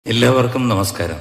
എല്ലാവർക്കും നമസ്കാരം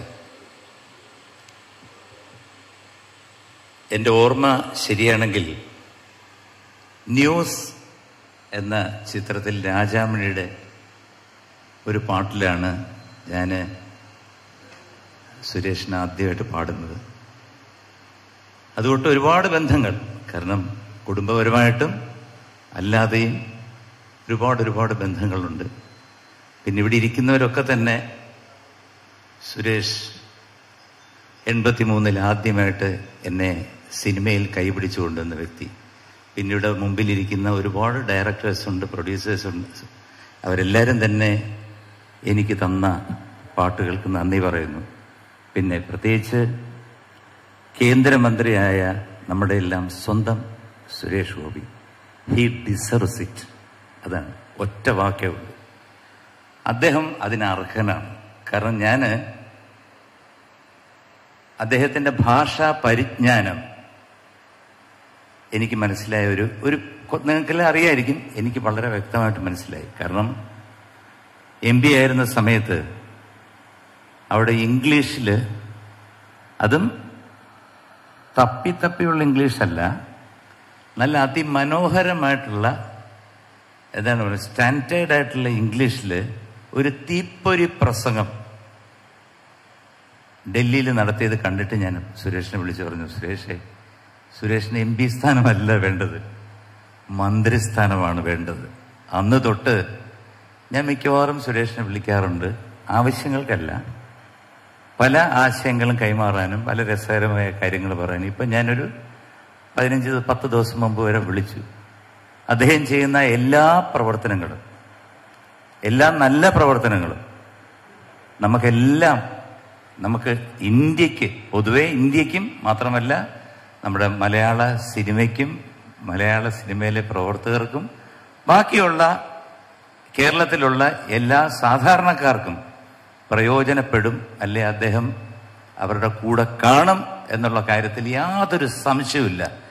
എൻ്റെ ഓർമ്മ ശരിയാണെങ്കിൽ ന്യൂസ് എന്ന ചിത്രത്തിൽ രാജാമണിയുടെ ഒരു പാട്ടിലാണ് ഞാൻ സുരേഷിന് ആദ്യമായിട്ട് പാടുന്നത് അതുകൊണ്ട് ഒരുപാട് ബന്ധങ്ങൾ കാരണം കുടുംബപരമായിട്ടും അല്ലാതെയും ഒരുപാട് ഒരുപാട് ബന്ധങ്ങളുണ്ട് പിന്നെ ഇവിടെ ഇരിക്കുന്നവരൊക്കെ തന്നെ സുരേഷ് എൺപത്തിമൂന്നിൽ ആദ്യമായിട്ട് എന്നെ സിനിമയിൽ കൈപിടിച്ചു കൊണ്ടുവന്ന വ്യക്തി പിന്നീട് മുമ്പിലിരിക്കുന്ന ഒരുപാട് ഡയറക്ടേഴ്സ് ഉണ്ട് പ്രൊഡ്യൂസേഴ്സ് ഉണ്ട് അവരെല്ലാവരും തന്നെ എനിക്ക് തന്ന പാട്ടുകൾക്ക് നന്ദി പറയുന്നു പിന്നെ പ്രത്യേകിച്ച് കേന്ദ്രമന്ത്രിയായ നമ്മുടെ എല്ലാം സ്വന്തം Suresh Gopi he deserves it അതാണ് ഒറ്റ വാക്കേ ഉള്ളൂ അദ്ദേഹം അതിന് അർഹനാണ് കാരണം ഞാൻ അദ്ദേഹത്തിൻ്റെ ഭാഷാ പരിജ്ഞാനം എനിക്ക് മനസ്സിലായ ഒരു ഒരു കൊ- നിങ്ങൾക്കെല്ലാം അറിയായിരിക്കും എനിക്ക് വളരെ വ്യക്തമായിട്ട് മനസ്സിലായി കാരണം എം ബി ആയിരുന്ന സമയത്ത് അവിടെ ഇംഗ്ലീഷിൽ അതും തപ്പി തപ്പിയുള്ള ഇംഗ്ലീഷല്ല നല്ല അതിമനോഹരമായിട്ടുള്ള എന്താണ് പറയുക സ്റ്റാൻഡേർഡ് ആയിട്ടുള്ള ഇംഗ്ലീഷിൽ ഒരു തീപ്പൊരി പ്രസംഗം ഡൽഹിയിൽ നടത്തിയത് കണ്ടിട്ട് ഞാൻ സുരേഷിനെ വിളിച്ചു പറഞ്ഞു സുരേഷേ സുരേഷിന് എം പി സ്ഥാനമല്ല വേണ്ടത് മന്ത്രിസ്ഥാനമാണ് വേണ്ടത് അന്ന് തൊട്ട് ഞാൻ മിക്കവാറും സുരേഷിനെ വിളിക്കാറുണ്ട് ആവശ്യങ്ങൾക്കല്ല പല ആശയങ്ങളും കൈമാറാനും പല രസകരമായ കാര്യങ്ങൾ പറയാനും ഇപ്പം ഞാനൊരു പതിനഞ്ച് പത്ത് ദിവസം മുമ്പ് വരെ വിളിച്ചു അദ്ദേഹം ചെയ്യുന്ന എല്ലാ പ്രവർത്തനങ്ങളും എല്ലാ നല്ല പ്രവർത്തനങ്ങളും നമുക്കെല്ലാം നമുക്ക് ഇന്ത്യക്ക് പൊതുവെ ഇന്ത്യക്കും മാത്രമല്ല നമ്മുടെ മലയാള സിനിമയ്ക്കും മലയാള സിനിമയിലെ പ്രവർത്തകർക്കും ബാക്കിയുള്ള കേരളത്തിലുള്ള എല്ലാ സാധാരണക്കാർക്കും പ്രയോജനപ്പെടും അല്ലെ അദ്ദേഹം അവരുടെ കൂടെ കാണും എന്നുള്ള കാര്യത്തിൽ യാതൊരു സംശയവുമില്ല